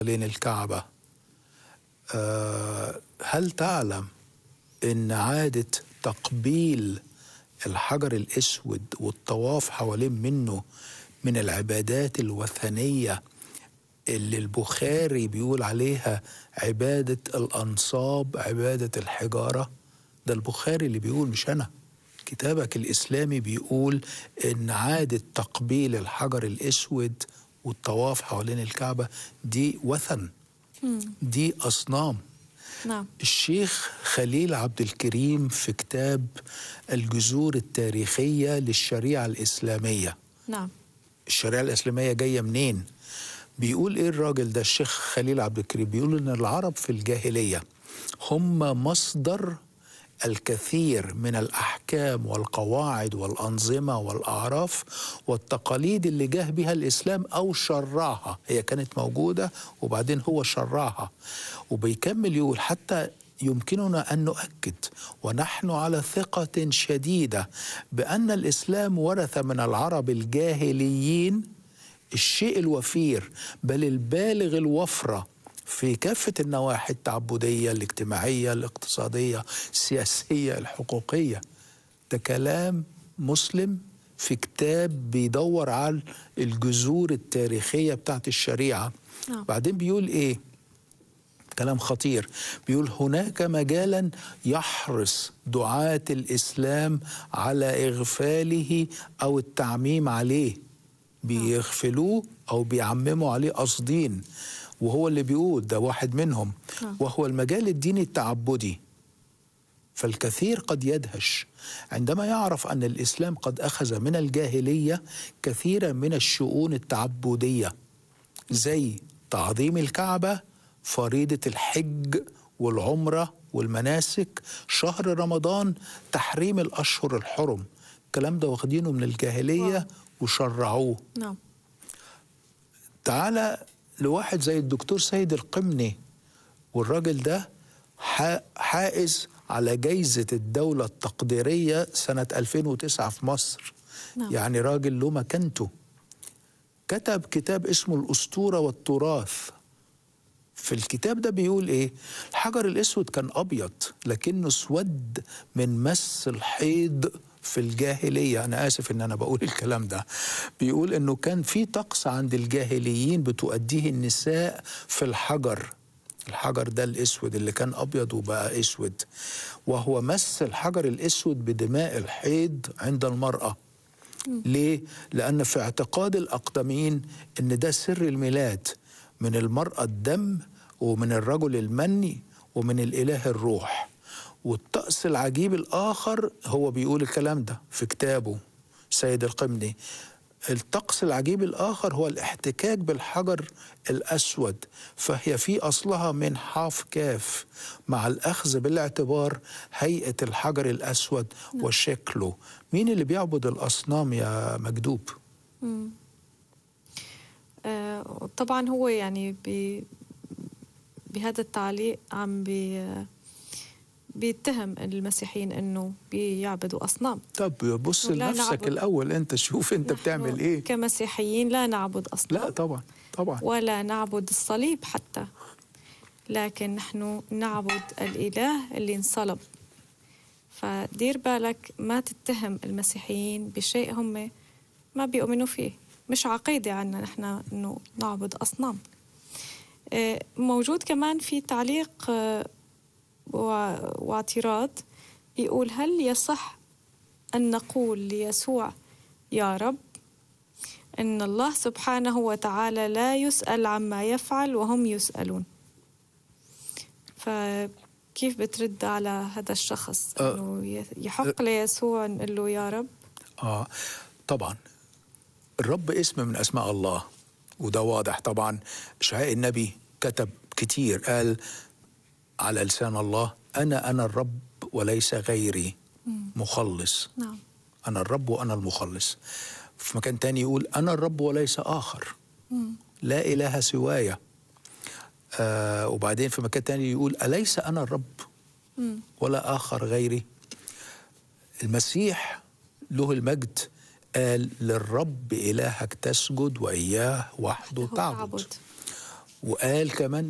حوالين الكعبة آه، هل تعلم ان عادة تقبيل الحجر الاسود والطواف حوالين منه من العبادات الوثنية اللي البخاري بيقول عليها عبادة الأنصاب عبادة الحجارة ده البخاري اللي بيقول مش أنا كتابك الإسلامي بيقول إن عادة تقبيل الحجر الأسود والطواف حوالين الكعبة دي وثن دي أصنام نعم الشيخ خليل عبد الكريم في كتاب الجذور التاريخية للشريعة الإسلامية نعم الشريعة الإسلامية جاية منين؟ بيقول إيه الراجل ده الشيخ خليل عبد الكريم بيقول إن العرب في الجاهلية هم مصدر الكثير من الأحكام والقواعد والأنظمة والأعراف والتقاليد اللي جاه بها الإسلام أو شرعها هي كانت موجودة وبعدين هو شرعها وبيكمل يقول حتى يمكننا ان نؤكد ونحن على ثقه شديده بان الاسلام ورث من العرب الجاهليين الشيء الوفير بل البالغ الوفره في كافه النواحي التعبديه الاجتماعيه الاقتصاديه السياسيه الحقوقيه ده كلام مسلم في كتاب بيدور على الجذور التاريخيه بتاعت الشريعه نعم. بعدين بيقول ايه كلام خطير بيقول هناك مجالا يحرص دعاة الإسلام على إغفاله أو التعميم عليه بيغفلوه أو بيعمموا عليه قاصدين وهو اللي بيقول ده واحد منهم نعم. وهو المجال الديني التعبدي فالكثير قد يدهش عندما يعرف أن الإسلام قد أخذ من الجاهلية كثيرا من الشؤون التعبدية زي تعظيم الكعبة فريضة الحج والعمرة والمناسك شهر رمضان تحريم الأشهر الحرم الكلام ده واخدينه من الجاهلية واو. وشرعوه نعم تعالى لواحد زي الدكتور سيد القمني والراجل ده حا- حائز على جايزة الدولة التقديرية سنة 2009 في مصر نعم. يعني راجل له مكانته كتب كتاب اسمه الأسطورة والتراث في الكتاب ده بيقول ايه الحجر الاسود كان ابيض لكنه اسود من مس الحيض في الجاهليه انا اسف ان انا بقول الكلام ده بيقول انه كان في طقس عند الجاهليين بتؤديه النساء في الحجر الحجر ده الاسود اللي كان ابيض وبقى اسود وهو مس الحجر الاسود بدماء الحيض عند المراه ليه؟ لأن في اعتقاد الأقدمين إن ده سر الميلاد من المرأة الدم ومن الرجل المني ومن الإله الروح والطقس العجيب الآخر هو بيقول الكلام ده في كتابه سيد القمني الطقس العجيب الآخر هو الاحتكاك بالحجر الأسود فهي في أصلها من حاف كاف مع الأخذ بالاعتبار هيئة الحجر الأسود وشكله مين اللي بيعبد الأصنام يا مجدوب؟ آه، طبعا هو يعني ب بهذا التعليق عم بي بيتهم المسيحيين انه بيعبدوا اصنام طب بص لا لنفسك نعبد. الأول أنت شوف أنت نحن بتعمل إيه كمسيحيين لا نعبد اصنام لا طبعا طبعا ولا نعبد الصليب حتى لكن نحن نعبد الإله اللي انصلب فدير بالك ما تتهم المسيحيين بشيء هم ما بيؤمنوا فيه مش عقيدة عنا نحن إنه نعبد أصنام آه، موجود كمان في تعليق آه، وع- واعتراض بيقول هل يصح أن نقول ليسوع يا رب إن الله سبحانه وتعالى لا يسأل عما يفعل وهم يسألون فكيف بترد على هذا الشخص أه. إنه ي- يحق ليسوع نقول له يا رب آه طبعا الرب اسم من أسماء الله وده واضح طبعا إشعاء النبي كتب كتير قال على لسان الله أنا أنا الرب وليس غيري مخلص نعم أنا الرب وأنا المخلص في مكان تاني يقول أنا الرب وليس آخر لا إله سواي آه وبعدين في مكان تاني يقول أليس أنا الرب ولا آخر غيري المسيح له المجد قال للرب إلهك تسجد وإياه وحده تعبد وقال كمان